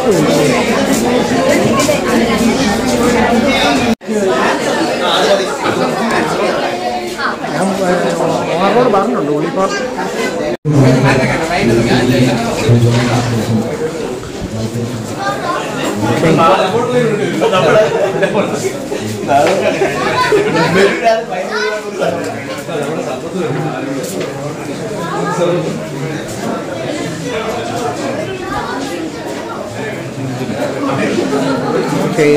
ഞാൻ ഓണറോട് പറഞ്ഞിട്ടുണ്ട് ഉള്ളിപ്പോൾ ഓക്കെ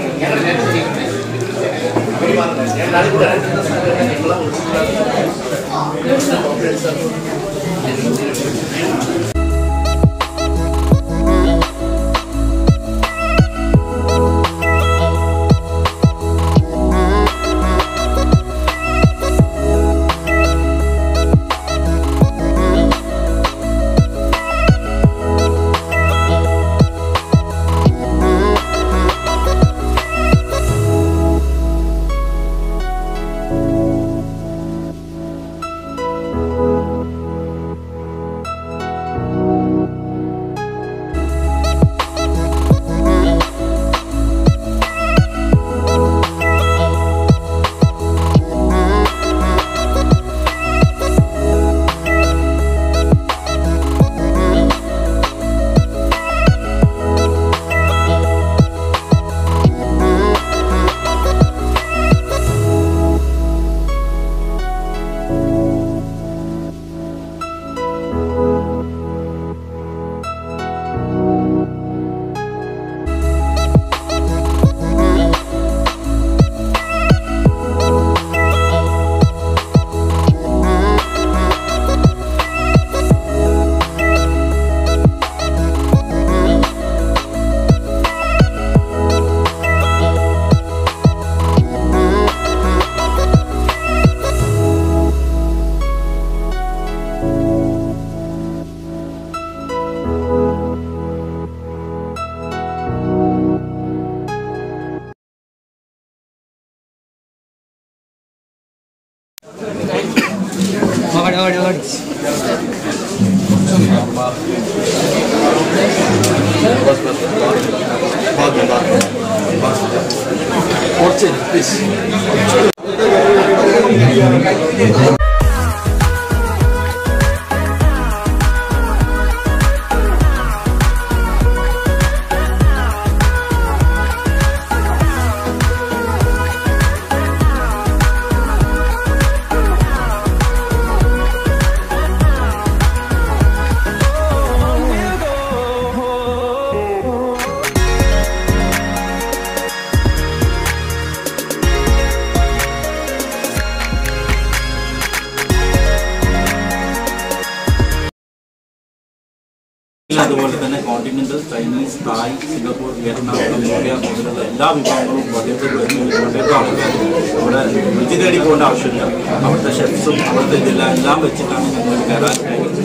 അതുപോലെ തന്നെ continental Chinese Thai Singapore Vietnam Cambodia മുതലുള്ള എല്ലാ വിഭാഗങ്ങളും വലയത്തിൽ വരുന്ന ആൾക്കാർ ഇവിടെ രുചി തേടി പോകേണ്ട ആവശ്യമില്ല അവിടുത്തെ ഷെഫ്സും അവിടുത്തെ ഇതെല്ലാം എല്ലാം വെച്ചിട്ടാണ് ഞങ്ങൾ കയറാൻ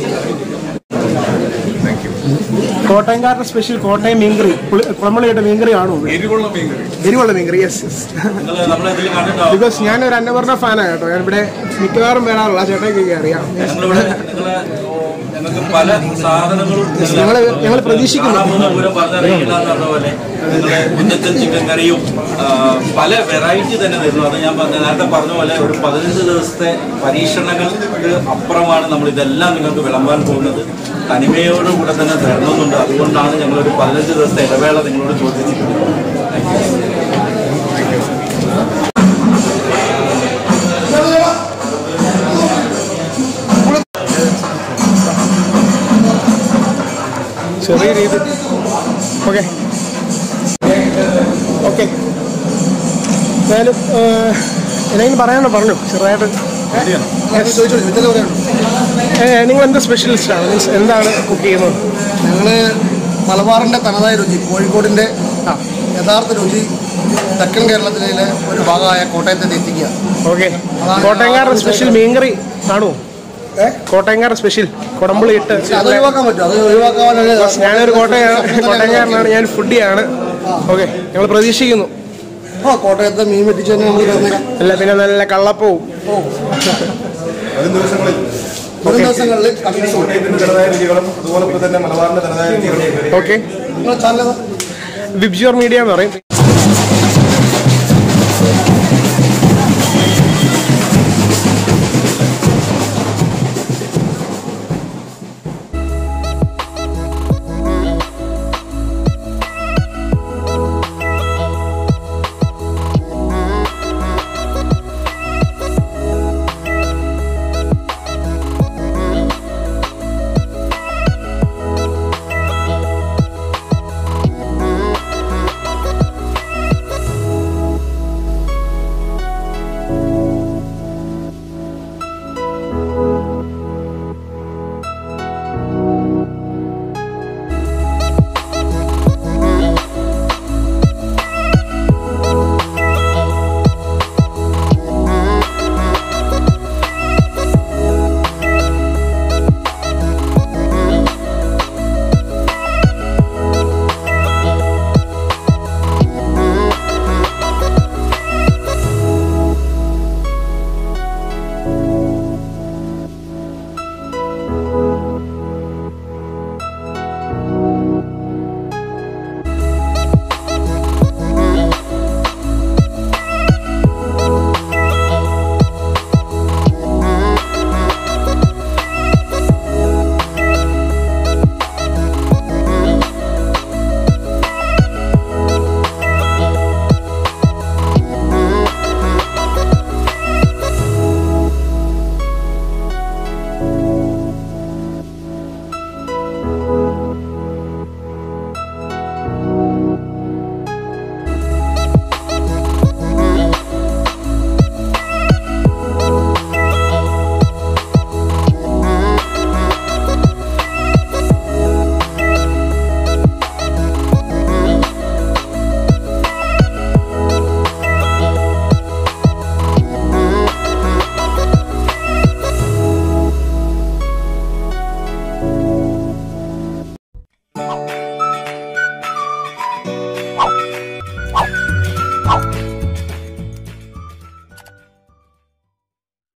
കോട്ടയംകാരുടെ സ്പെഷ്യൽ കോട്ടയം മീൻകറി പുളി- കുളമ്പള്ളിയുടെ മീൻകറി ആണോ എരിവുള്ള മീൻകറി എരിവുള്ള മീൻകറി യെസ് യെസ് നിങ്ങൾ നമ്മളതിൽ കണ്ടിട്ടുണ്ടാവും ബിക്കോസ് ഞാനൊരു അന്നപൂർണ്ണ ഫാനാണ് കേട്ടോ ഞാൻ ഇവിടെ മിക്കവാറും വരാറുള്ള ചേട്ടയ്ക്കൊക്കെ അറിയാം ഞങ്ങളിവിടെ നിങ്ങളെ ഞങ്ങൾക്ക് പല സാധനങ്ങളും ഞങ്ങള് ഞങ്ങൾ പ്രതീക്ഷിക്കുന്നു. കാണാൻ പോകുന്ന പൂരം പറഞ്ഞറിയില്ല എന്ന് പറഞ്ഞ പോലെ നിങ്ങളെ മുന്നത്തൻ ചിക്കൻ കറിയും ആ, പല വെറൈറ്റി തന്നെ തരുന്നു അത് ഞാൻ പറഞ്ഞ നേരത്തെ പറഞ്ഞ പോലെ ഒരു പതിനഞ്ച് ദിവസത്തെ പരീക്ഷണങ്ങൾക്ക് അപ്പുറമാണ് നമ്മൾ ഇതെല്ലാം നിങ്ങൾക്ക് വിളമ്പാൻ പോകുന്നത് തനിമയോടുകൂടെ തന്നെ തരണമെന്നുണ്ട് അതുകൊണ്ടാണ് ഞങ്ങളൊരു പതിനഞ്ച് ദിവസത്തെ ഇടവേള നിങ്ങളോട് ചോദിച്ചിരിക്കുന്നത് Thank you. ചെറിയ രീതി ഓക്കെ ഓക്കെ എന്തായാലും ഏഹ്, എന്തെങ്കിലും പറയാനോ പറഞ്ഞു ചെറുതായിട്ട് ഏഹ്, നിങ്ങൾ എന്താ സ്പെഷ്യലിസ്റ്റാണ് മീൻസ് എന്താണ് കുക്ക് ചെയ്യുന്നത് ഞങ്ങള് മലബാറിന്റെ തനതായ രുചി കോഴിക്കോടിന്റെ യഥാർത്ഥ രുചി തെക്കൻ കേരളത്തിലെ ഒരു ഭാഗമായ കോട്ടയത്തെ എത്തിക്കുക ഓക്കെ കോട്ടയംകാരുടെ സ്പെഷ്യൽ മീൻകറി കാണുമോ കോട്ടയംകാരുടെ സ്പെഷ്യൽ കുടമ്പുളി ഇട്ട് അത് ഒഴിവാക്കാൻ പറ്റും അത് ഒഴിവാക്കാനുള്ള ഞാനൊരു കോട്ടയം കോട്ടയംകാരനാണ് ഞാൻ ഫുഡിയാണ് ഓക്കെ ഞങ്ങൾ പ്രതീക്ഷിക്കുന്നു ആ കോട്ടയത്തെ മീൻ വെട്ടിച്ച് തന്നെ നമ്മൾ തന്നേക്കാം അല്ല പിന്നെ നല്ല കള്ളപ്പവും വരും ദിവസങ്ങളിൽ വരും ദിവസങ്ങളിൽ കമ്മിറ്റി കോട്ടയത്തിന്റെ തനതായ രുചികളും അതുപോലെ തന്നെ മലബാറിന്റെ തനതായ രുചികളും ഓക്കെ നിങ്ങളുടെ ചാനൽ ഏതാ വിബ്ജിയോർ മീഡിയ എന്ന് പറയും